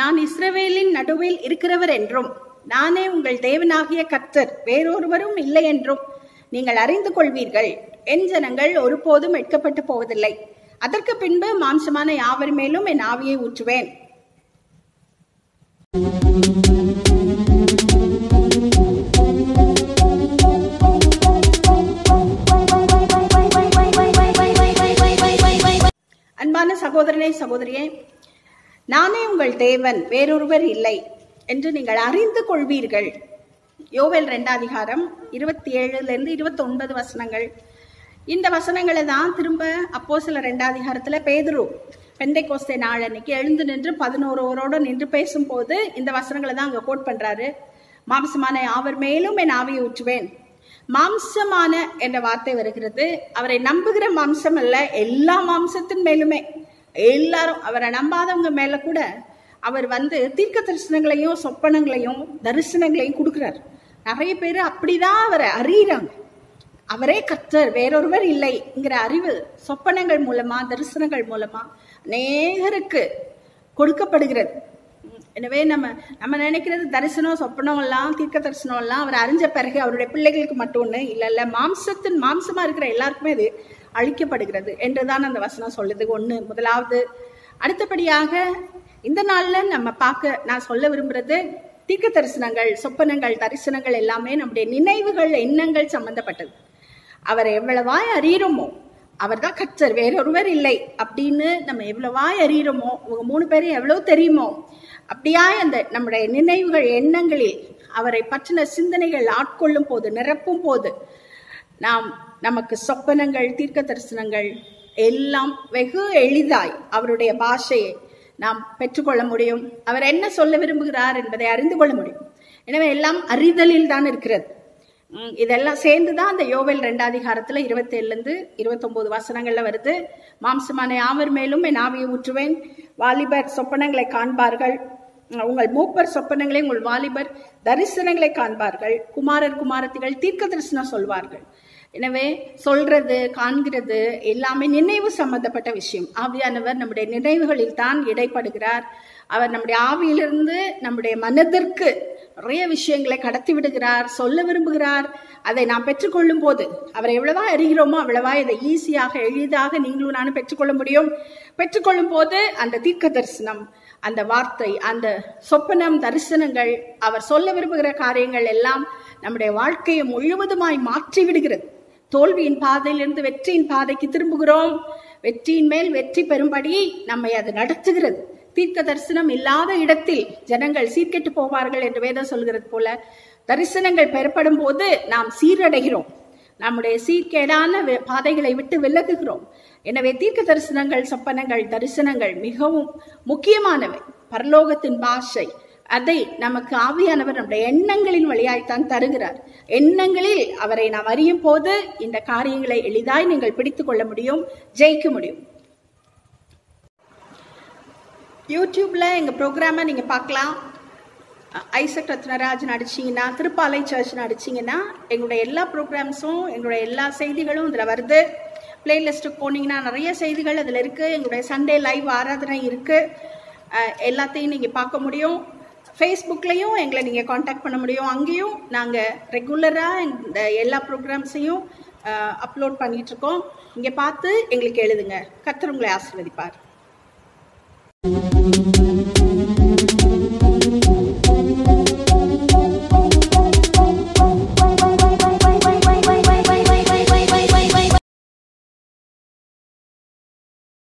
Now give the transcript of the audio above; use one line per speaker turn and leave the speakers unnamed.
நான் இஸ்ரவேலின் நடுவில் இருக்கிறவர் என்றும் நானே உங்கள் தேவனாகிய கர்த்தர் வேறொருவரும் இல்லை என்றும் நீங்கள் அறிந்து கொள்வீர்கள் என் ஜனங்கள் ஒருபோதும் எட்கப்பட்டு போவதில்லை அதற்கு பின்பு மாம்சமான யாவர் மேலும் என் ஆவியை ஊற்றுவேன் அன்பான சகோதரனே சகோதரியே நானே உங்கள் தேவன் வேறொருவர் இல்லை என்று நீங்கள் அறிந்து கொள்வீர்கள் யோவேல் ரெண்டாம் அதிகாரம் இருபத்தி ஏழுல இருந்து இருபத்தி ஒன்பது வசனங்கள் இந்த வசனங்களை தான் திரும்ப அப்போ சில ரெண்டாம் அதிகாரத்துல பேதுரு பெந்தை கோஸ்தே நாள் அன்னைக்கு எழுந்து நின்று பதினோருவரோட நின்று பேசும்போது இந்த வசனங்களை தான் அங்க கோட் பண்றாரு மாம்சமான அவர் மேலும் என் ஆவியை ஊற்றுவேன் மாம்சமான என்ற வார்த்தை வருகிறது அவரை நம்புகிற மாம்சம் அல்ல எல்லா மாம்சத்தின் மேலுமே எல்லாரும் அவரை நம்பாதவங்க மேல கூட அவர் வந்து தீர்க்க தரிசனங்களையும் சொப்பனங்களையும் தரிசனங்களையும் கொடுக்கிறார் நிறைய பேர் அப்படிதான் அவரை அறியிறாங்க அவரே கர்த்தர் வேறொருவர் இல்லைங்கிற அறிவு சொப்பனங்கள் மூலமா தரிசனங்கள் மூலமா அநேகருக்கு கொடுக்கப்படுகிறது எனவே நம்ம நம்ம நினைக்கிறது தரிசனம் சொப்பனம் எல்லாம் தீர்க்க தரிசனம் எல்லாம் அவர் அறிஞ்ச பிறகு அவருடைய பிள்ளைகளுக்கு மட்டும் ஒண்ணு இல்ல இல்ல மாம்சத்தின் மாம்சமா இருக்கிற எல்லாருக்குமே அது அழிக்கப்படுகிறது என்றுதான் அந்த வசனம் சொல்லுது ஒண்ணு முதலாவது அடுத்தபடியாக இந்த நாள்ல நம்ம பார்க்க நான் சொல்ல விரும்புறது தீர்க்க தரிசனங்கள் சொப்பனங்கள் தரிசனங்கள் எல்லாமே நம்முடைய நினைவுகள் எண்ணங்கள் சம்பந்தப்பட்டது அவர் எவ்வளவாய் அறியிறோமோ அவர் தான் கற்றர் வேறொருவர் இல்லை அப்படின்னு நம்ம எவ்வளவாய் அறியிறோமோ உங்க மூணு பேரும் எவ்வளவு தெரியுமோ அப்படியாய் அந்த நம்முடைய நினைவுகள் எண்ணங்களில் அவரை பற்றின சிந்தனைகள் ஆட்கொள்ளும் போது நிரப்பும் போது நாம் நமக்கு சொப்பனங்கள் தீர்க்க தரிசனங்கள் எல்லாம் வெகு எளிதாய் அவருடைய பாஷையை நாம் பெற்றுக்கொள்ள முடியும் அவர் என்ன சொல்ல விரும்புகிறார் என்பதை அறிந்து கொள்ள முடியும் எனவே எல்லாம் அறிதலில் தான் இருக்கிறது உம், இதெல்லாம் சேர்ந்து தான் அந்த யோவேல் ரெண்டாதிகாரத்துல இருபத்தி இருந்து இருபத்தொன்பது வசனங்கள்ல வருது மாம்சமான யாவர் மேலும் என் ஆவியை ஊற்றுவேன் வாலிபர் சொப்பனங்களை காண்பார்கள் உங்கள் மூப்பர் சொப்பனங்களை உங்கள் வாலிபர் தரிசனங்களை காண்பார்கள் குமாரர் குமாரத்திகள் தீர்க்க தரிசனம் சொல்வார்கள் எனவே சொல்றது காண்கிறது எல்லாமே நினைவு சம்பந்தப்பட்ட விஷயம் ஆவியானவர் நம்முடைய நினைவுகளில் தான் இடைப்படுகிறார் அவர் நம்முடைய ஆவியிலிருந்து நம்முடைய மனதிற்கு நிறைய விஷயங்களை கடத்தி விடுகிறார் சொல்ல விரும்புகிறார் அதை நாம் பெற்றுக்கொள்ளும் போது அவரை எவ்வளவா அறிகிறோமோ அவ்வளவா இதை ஈஸியாக எளிதாக நீங்களும் நானும் பெற்றுக்கொள்ள முடியும் பெற்றுக்கொள்ளும் போது அந்த தீர்க்க தரிசனம் அந்த வார்த்தை அந்த சொப்பனம் தரிசனங்கள் அவர் சொல்ல விரும்புகிற காரியங்கள் எல்லாம் நம்முடைய வாழ்க்கையை முழுவதுமாய் மாற்றி விடுகிறது தோல்வியின் பாதையிலிருந்து வெற்றியின் பாதைக்கு திரும்புகிறோம் வெற்றியின் மேல் வெற்றி பெறும்படி நம்மை அது நடத்துகிறது தீர்க்க தரிசனம் இல்லாத இடத்தில் ஜனங்கள் சீர்கெட்டு போவார்கள் என்று வேதம் சொல்கிறது போல தரிசனங்கள் பெறப்படும் போது நாம் சீரடைகிறோம் நம்முடைய சீர்கேடான வி- பாதைகளை விட்டு விலகுகிறோம் எனவே தீர்க்க தரிசனங்கள் சொப்பனங்கள் தரிசனங்கள் மிகவும் முக்கியமானவை பரலோகத்தின் பாஷை அதை நமக்கு ஆவியானவர் நம்முடைய எண்ணங்களின் வழியாய்த்தான் தருகிறார் எண்ணங்களில் அவரை நாம் அறியும் போது இந்த காரியங்களை எளிதாய் நீங்கள் பிடித்துக் கொள்ள முடியும் ஜெயிக்க முடியும் யூடியூப்ல எங்க ப்ரோக்ராமை நீங்க பார்க்கலாம் அஹ் ஐசக் ரத்னராஜ் அடிச்சிங்கன்னா திருப்பாலை சர்ச் அடிச்சிங்கன்னா எங்களுடைய எல்லா ப்ரோக்ராம்ஸும் எங்களுடைய எல்லா செய்திகளும் இதில் வருது பிளேலிஸ்ட்டுக்கு போனீங்கன்னா நிறைய செய்திகள் அதில் இருக்குது எங்களுடைய சண்டே லைவ் ஆராதனை இருக்குது எல்லாத்தையும் நீங்கள் பார்க்க முடியும் ஃபேஸ்புக்லேயும் எங்களை நீங்கள் காண்டாக்ட் பண்ண முடியும் அங்கேயும் நாங்கள் ரெகுலராக இந்த எல்லா ப்ரோக்ராம்ஸையும் அப்லோட் பண்ணிகிட்ருக்கோம் இங்கே பார்த்து எங்களுக்கு எழுதுங்க கர்த்தர் உங்களை ஆசீர்வதிப்பார்